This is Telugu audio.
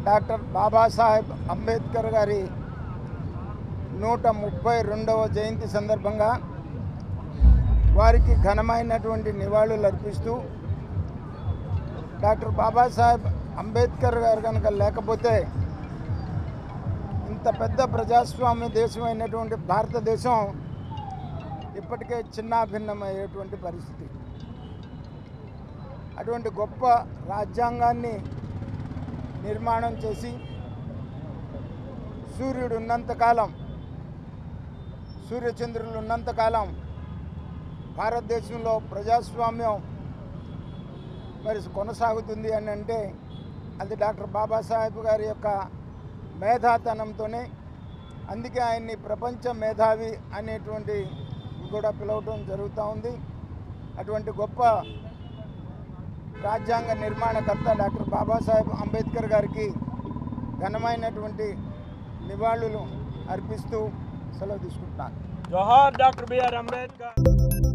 డాక్టర్ బాబాసాహెబ్ అంబేద్కర్ గారి నూట ముప్పై రెండవ జయంతి సందర్భంగా వారికి ఘనమైనటువంటి నివాళులు అర్పిస్తూ డాక్టర్ బాబాసాహెబ్ అంబేద్కర్ గారు కనుక లేకపోతే ఇంత పెద్ద ప్రజాస్వామ్య దేశమైనటువంటి భారతదేశం ఇప్పటికే చిన్నాభిన్నమయ్యేటువంటి పరిస్థితి అటువంటి గొప్ప రాజ్యాంగాన్ని నిర్మాణం చేసి సూర్యుడు ఉన్నంతకాలం సూర్యచంద్రులు ఉన్నంతకాలం భారతదేశంలో ప్రజాస్వామ్యం మరి కొనసాగుతుంది అని అంటే అది డాక్టర్ బాబాసాహెబ్ గారి యొక్క మేధాతనంతోనే అందుకే ఆయన్ని ప్రపంచ మేధావి అనేటువంటి కూడా పిలవటం జరుగుతూ ఉంది అటువంటి గొప్ప రాజ్యాంగ నిర్మాణకర్త డాక్టర్ బాబాసాహెబ్ అంబేద్కర్ గారికి ఘనమైనటువంటి నివాళులు అర్పిస్తూ సెలవు తీసుకుంటున్నాను జోహార్ డాక్టర్ బిఆర్ అంబేద్కర్